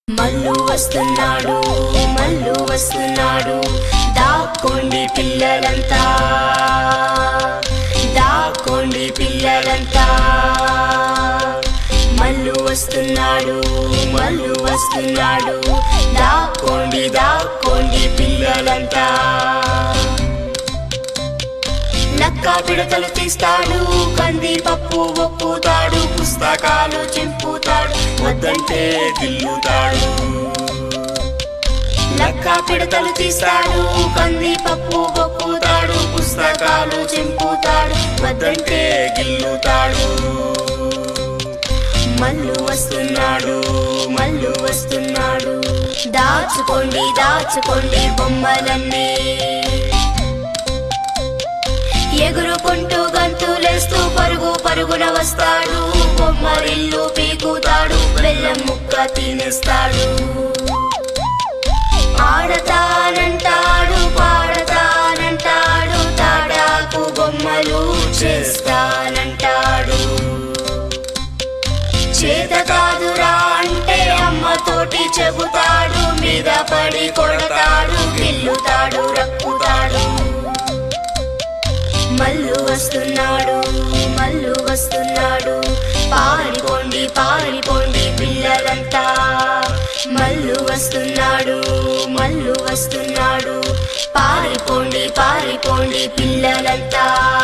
మల్లు వస్తున్నాడు మల్లు వస్తున్నాడు దాక్కోండి పిల్లలంతా దాక్కోండి పిల్లలంతా మల్లు వస్తున్నాడు మల్లు వస్తున్నాడు దాక్కోండి దాక్కోండి పిల్లలంతా నక్క పిడతలు తీస్తాడు కంది పప్పు ఒప్పుతాడు పుస్తకాలు చింపుతాడు వద్దంటే దిల్లుతాడు నక్క పిడతలు తీస్తాడు కంది పప్పు ఒప్పుతాడు పుస్తకాలు చింపుతాడు వద్దంటే గిల్లుతాడు మల్లు వస్తున్నాడు మల్లు వస్తున్నాడు దాచుకోండి దాచుకోండి బొమ్మలన్నీ ఎగురుకుంటూ గంతులేస్తూ పరుగు పరుగున వస్తాడు బొమ్మరిల్లు పీకుతాడు బెల్లం ముక్క తినేస్తాడు ఆడతానంటాడు పాడతానంటాడు తాడాకు బొమ్మలు చేస్తానంటాడు చేత కాదురా అంటే అమ్మతోటి చెబుతాడు మీద పడి కొడతాడు గిల్లుతాడు రక్కుతాడు మల్లు వస్తున్నాడు మల్లు వస్తున్నాడు పారిపోండి పారిపోండి పిల్లలంతా మల్లు వస్తున్నాడు మల్లు వస్తున్నాడు పారిపోండి పారిపోండి పిల్లలంతా